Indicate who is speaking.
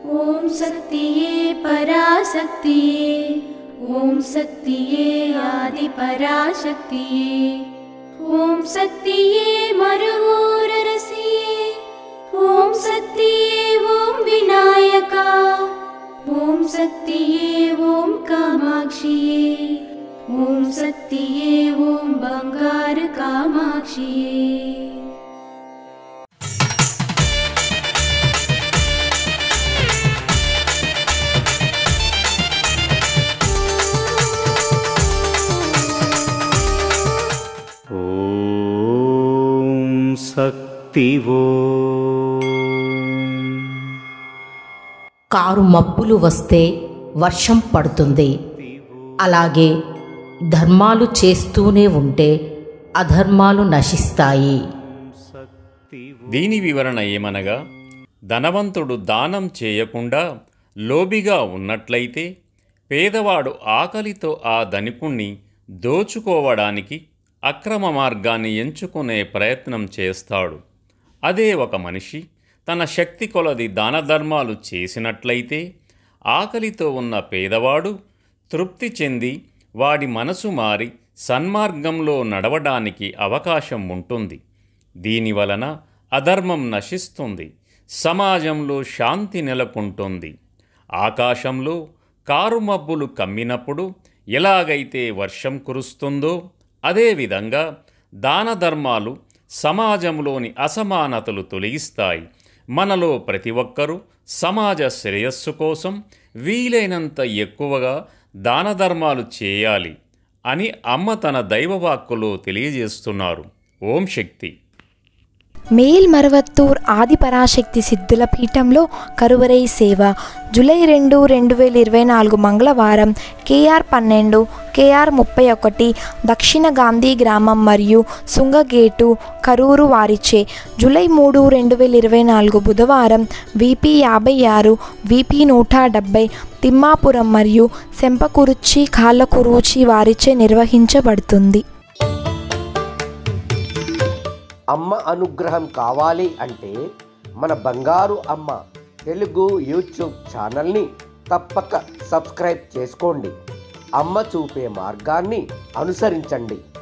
Speaker 1: ॐ शक्तिये पराशक्तिये ॐ शक्तिये आदिपराशक्तिये ॐ शक्तिये मरुवोररसिये ॐ शक्तिये ॐ विनायका ॐ शक्तिये ॐ कामाक्षिये ॐ शक्तिये ॐ बङ्गारकामाक्षिये
Speaker 2: ॐ शक्तिवो
Speaker 3: car మబ్బులు వస్తే వర్షం పడుతుంది అలాగే ధర్మాలు చేస్తూనే ఉంటే అధర్మాలు నశిస్తాయి
Speaker 4: దీని వివరణ ఏమనగా ధనవంతుడు దానం చేయకుండా లోబిగా ఉన్నట్లయితే పేదవాడు ఆకలితో ఆ ధనికుణ్ణి దోచుకోవడానికి అక్రమ మార్గాన్ని ఎంచుకునే ప్రయత్నం చేస్తాడు అదే ఒక మనిషి తన శక్తి కొలది దాన ధర్మాలు చేసినట్లయితే ఆకలితో ఉన్న పేదవాడు తృప్తి చెంది వాడి మనసు మారి సన్మార్గంలో నడవడానికి అవకాశం ఉంటుంది దీనివలన అధర్మం నశిస్తుంది సమాజంలో శాంతి నెలకొంటుంది ఆకాశంలో కారు మబ్బులు కమ్మినప్పుడు ఎలాగైతే వర్షం కురుస్తుందో అదేవిధంగా దాన ధర్మాలు సమాజంలోని అసమానతలు తొలగిస్తాయి మనలో ప్రతి ఒక్కరూ సమాజ శ్రేయస్సు కోసం వీలైనంత ఎక్కువగా దాన ధర్మాలు చేయాలి అని అమ్మ తన దైవవాక్కులో తెలియజేస్తున్నారు ఓం శక్తి
Speaker 5: మేల్ మరవత్తూర్ ఆదిపరాశక్తి సిద్ధుల పీఠంలో కరువరై సేవ జూలై రెండు రెండు వేల ఇరవై నాలుగు మంగళవారం కేఆర్ పన్నెండు కేఆర్ ముప్పై ఒకటి దక్షిణ గాంధీ గ్రామం మరియు సుంగగేటు కరూరు వారిచే జూలై మూడు రెండు వేల ఇరవై నాలుగు బుధవారం విపి యాభై ఆరు విపి నూట డెబ్బై తిమ్మాపురం మరియు సెంపకురుచి కాళ్ళకురుచి వారిచే నిర్వహించబడుతుంది
Speaker 6: అమ్మ అనుగ్రహం కావాలి అంటే మన బంగారు అమ్మ తెలుగు యూట్యూబ్ ఛానల్ని తప్పక సబ్స్క్రైబ్ చేసుకోండి అమ్మ చూపే మార్గాన్ని అనుసరించండి